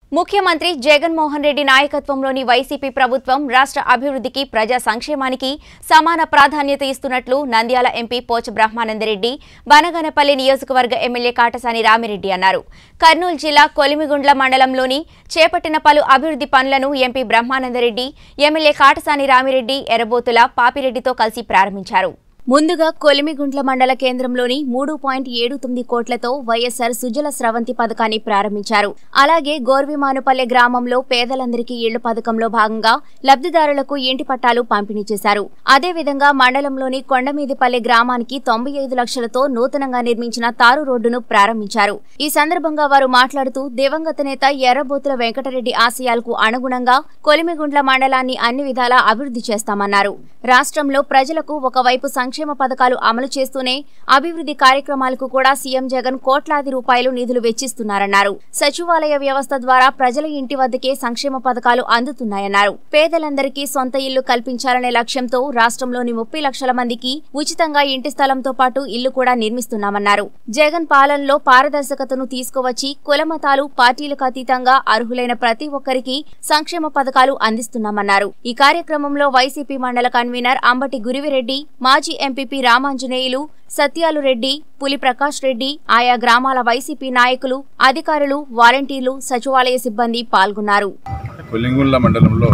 ముఖ్యమంత్రి జగన్మోహన్ రెడ్డి నాయకత్వంలోని వైసీపీ ప్రభుత్వం రాష్ట్ర అభివృద్ధికి ప్రజా సంక్షేమానికి సమాన ప్రాధాన్యత ఇస్తున్నట్లు నంద్యాల ఎంపీ పోచ బ్రహ్మానందరెడ్డి బనగనపల్లి నియోజకవర్గ ఎమ్మెల్యే కాటసాని రామిరెడ్డి అన్నారు కర్నూలు జిల్లా కొలిమిగుండ్ల మండలంలోని చేపట్టిన పలు అభివృద్ధి పనులను ఎంపీ బ్రహ్మానందరెడ్డి ఎమ్మెల్యే కాటసాని రామిరెడ్డి ఎర్రబోతుల పాపిరెడ్డితో కలిసి ప్రారంభించారు ముందుగా కొలిమిగుంట్ల మండల కేంద్రంలోని మూడు పాయింట్ ఏడు తొమ్మిది కోట్లతో వైఎస్సార్ సుజల స్రవంతి పథకాన్ని ప్రారంభించారు అలాగే గోర్విమానుపల్లె గ్రామంలో పేదలందరికీ ఇళ్ల పథకంలో భాగంగా లబ్ధిదారులకు ఇంటి పట్టాలు పంపిణీ చేశారు అదేవిధంగా మండలంలోని కొండమీదిపల్లె గ్రామానికి తొంభై ఐదు లక్షలతో నూతనంగా నిర్మించిన తారు రోడ్డును ప్రారంభించారు ఈ సందర్భంగా వారు మాట్లాడుతూ దివంగత నేత ఎర్రబోతుల వెంకటరెడ్డి ఆశయాలకు అనుగుణంగా కొలిమిగుండ్ల మండలాన్ని అన్ని విధాలా అభివృద్ధి చేస్తామన్నారు రాష్ట్రంలో ప్రజలకు ఒకవైపు సంక్షేమ పథకాలు అమలు చేస్తూనే అభివృద్ధి కార్యక్రమాలకు కూడా సీఎం జగన్ కోట్లాది రూపాయలు నిధులు వెచ్చిస్తున్నారన్నారు సచివాలయ వ్యవస్థ ద్వారా ప్రజల ఇంటి వద్దకే సంక్షేమ పథకాలు అందుతున్నాయన్నారు పేదలందరికీ సొంత ఇల్లు కల్పించాలనే లక్ష్యంతో రాష్ట్రంలోని ముప్పై లక్షల మందికి ఉచితంగా ఇంటి స్థలంతో పాటు ఇల్లు కూడా నిర్మిస్తున్నామన్నారు జగన్ పాలనలో పారదర్శకతను తీసుకువచ్చి కులమతాలు పార్టీలకు అతీతంగా అర్హులైన ప్రతి ఒక్కరికి సంక్షేమ పథకాలు అందిస్తున్నామన్నారు ఈ కార్యక్రమంలో వైసీపీ మండల కన్వీనర్ అంబటి గురివిరెడ్డి మాజీ ఎంపీపీ రామాంజనేయులు సత్యాలు రెడ్డి పులి ప్రకాష్ రెడ్డి ఆయా గ్రామాల వైసీపీ నాయకులు అధికారులు వాలంటీర్లు సచివాలయ సిబ్బంది పాల్గొన్నారు కొల్లింగుళ్ళ మండలంలో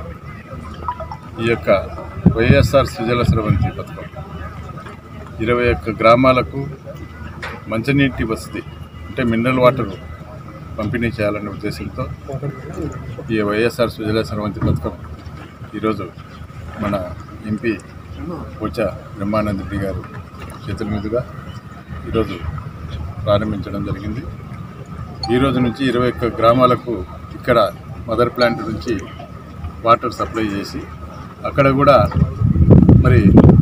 ఈ యొక్క వైఎస్ఆర్ సుజల స్రవంతి పథకం ఇరవై ఒక్క గ్రామాలకు మంచినీటి వసతి అంటే మినరల్ వాటర్ పంపిణీ చేయాలనే ఉద్దేశంతో ఈ వైఎస్ఆర్ సుజల స్రవంతి పథకం ఈరోజు మన ఎంపీ పూచ బ్రహ్మానంద రెడ్డి గారు చేతుల మీదుగా ఈరోజు ప్రారంభించడం జరిగింది ఈ రోజు నుంచి ఇరవై ఒక్క గ్రామాలకు ఇక్కడ మదర్ ప్లాంట్ నుంచి వాటర్ సప్లై చేసి అక్కడ కూడా మరి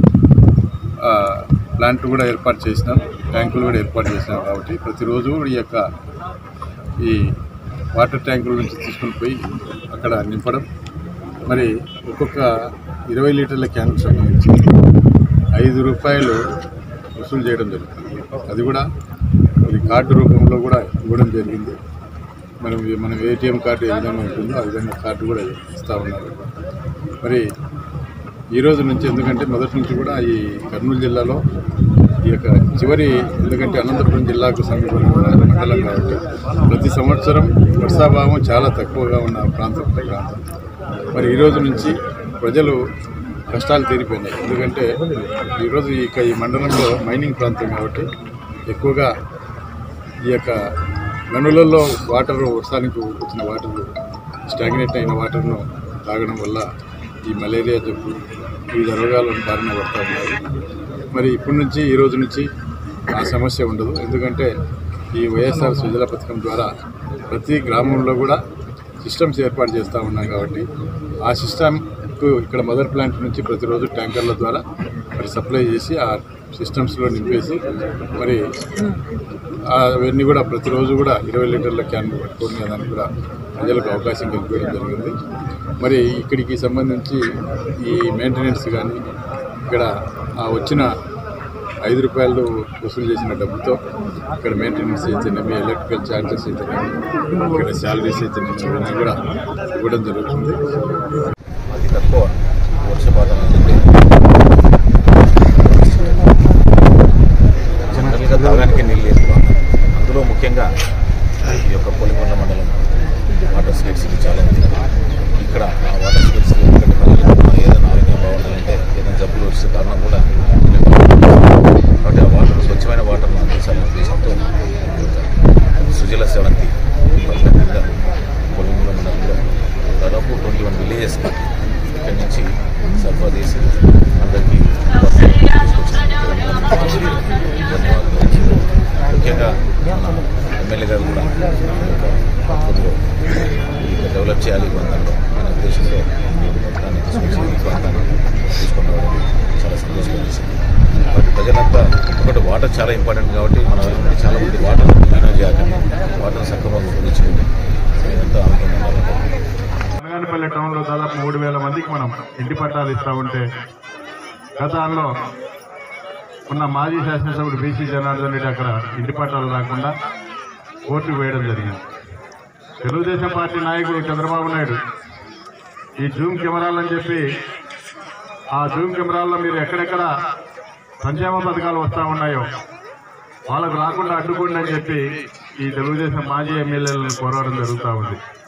ఆ, ప్లాంట్ కూడా ఏర్పాటు చేసినాం ట్యాంకులు కూడా ఏర్పాటు చేసినాం కాబట్టి ప్రతిరోజు కూడా ఈ యొక్క ఈ వాటర్ ట్యాంకుల నుంచి తీసుకుని పోయి అక్కడ నింపడం మరి ఒక్కొక్క ఇరవై లీటర్ల క్యాన్కు సంబంధించి ఐదు రూపాయలు వసూలు చేయడం జరుగుతుంది అది కూడా మరి కార్డు రూపంలో కూడా ఇవ్వడం జరిగింది మనం మనం ఏటీఎం కార్డు ఏ విధంగా ఉంటుందో ఆ విధంగా కార్డు కూడా ఇస్తూ ఉన్నారు మరి ఈ రోజు నుంచి ఎందుకంటే మొదటి నుంచి కూడా ఈ కర్నూలు జిల్లాలో ఈ యొక్క చివరి ఎందుకంటే అనంతపురం జిల్లాకు సమీపంలో ఉన్న మండలం కాబట్టి ప్రతి సంవత్సరం వర్షాభావం చాలా తక్కువగా ఉన్న ప్రాంతం ఈ ప్రాంతం మరి ఈ రోజు నుంచి ప్రజలు కష్టాలు తీరిపోయినాయి ఎందుకంటే ఈరోజు ఈ ఈ మండలంలో మైనింగ్ ప్రాంతం కాబట్టి ఎక్కువగా ఈ యొక్క గనులలో వాటర్ వర్షానికి వచ్చిన వాటర్ స్టాగ్నేట్ అయిన వాటర్ను తాగడం వల్ల ఈ మలేరియా జబ్బు వివిధ రోగాలను బారిన పడుతూ ఉన్నారు మరి ఇప్పటి నుంచి ఈ రోజు నుంచి ఆ సమస్య ఉండదు ఎందుకంటే ఈ వైఎస్ఆర్ సుజల పథకం ద్వారా ప్రతి గ్రామంలో కూడా సిస్టమ్స్ ఏర్పాటు చేస్తూ ఉన్నాం కాబట్టి ఆ సిస్టమ్కు ఇక్కడ మదర్ ప్లాంట్ నుంచి ప్రతిరోజు ట్యాంకర్ల ద్వారా మరి సప్లై చేసి ఆ సిస్టమ్స్లో నింపేసి మరి ఆ అవన్నీ కూడా ప్రతిరోజు కూడా ఇరవై లీటర్ల క్యాన్ పట్టుకునే దానికి కూడా ప్రజలకు అవకాశం కల్పించడం జరిగింది మరి ఇక్కడికి సంబంధించి ఈ మెయింటెనెన్స్ కానీ ఇక్కడ ఆ వచ్చిన ఐదు రూపాయలు వసూలు చేసిన డబ్బుతో ఇక్కడ మెయింటెనెన్స్ అయితేనేమి ఎలక్ట్రికల్ ఛార్జెస్ అయితేనేమి ఇక్కడ శాలరీస్ అయితేనేమి ఇవన్నీ కూడా ఇవ్వడం జరుగుతుంది అతి తక్కువ వర్షపాతం ఉంటుంది జనరల్గా తాగడానికి నీళ్ళు లేదు అందులో ముఖ్యంగా ఈ యొక్క పొలిగొండ మండలం వాటర్ స్టేట్స్కి చాలా ఉంది ఇక్కడ ఆ వాటర్ స్టేట్స్ ఎందుకంటే ప్రజలకు ఏదైనా ఆరోగ్యం బాగుండాలంటే ఏదైనా జబ్బులు వచ్చే కారణం కూడా ఇదే కాబట్టి ఆ వాటర్ స్వచ్ఛమైన వాటర్ను అందించాలనే ఉద్దేశంతో ఈ యొక్క సుజల సెవంతి పథకం కింద పొలిగొండ మండలంలో దాదాపు ట్వంటీ వన్ విలేజెస్ ఇక్కడి నుంచి సరఫరా చేసి అందరికీ ముఖ్యంగా మన ఎమ్మెల్యే గారు కూడా ఈ యొక్క పథకంలో ఇంకా డెవలప్ చేయాలి ఈ ప్రాంతంలో అనే ఉద్దేశంతో ఈ పథకాన్ని తీసుకొచ్చి ఈ ప్రాంతాన్ని తీసుకుని రావడం చాలా సంతోషంగా చేసింది కాబట్టి ప్రజలంతా ఒకటి వాటర్ చాలా ఇంపార్టెంట్ కాబట్టి మన ఊరిలో చాలా మంది వాటర్ మేనేజ్ చేయకండి వాటర్ సక్రమంగా ఉపయోగించుకుంటే ఎంతో ఆనందంగా ఉండాలి రంగానపల్లి టౌన్లో దాదాపు మూడు వేల మందికి మనం ఇంటి పట్టాలు ఇస్తా ఉంటే గతంలో ఉన్న మాజీ శాసనసభ్యుడు బీసీ జనార్దన్ రెడ్డి అక్కడ ఇంటి పట్టాలు రాకుండా కోర్టు వేయడం జరిగింది తెలుగుదేశం పార్టీ నాయకుడు చంద్రబాబు నాయుడు ఈ జూమ్ కెమెరాలని చెప్పి ఆ జూమ్ కెమెరాల్లో మీరు ఎక్కడెక్కడ సంక్షేమ పథకాలు వస్తూ ఉన్నాయో వాళ్ళకు రాకుండా అడ్డుకోండి అని చెప్పి ఈ తెలుగుదేశం మాజీ ఎమ్మెల్యేలను కోరడం జరుగుతూ ఉంది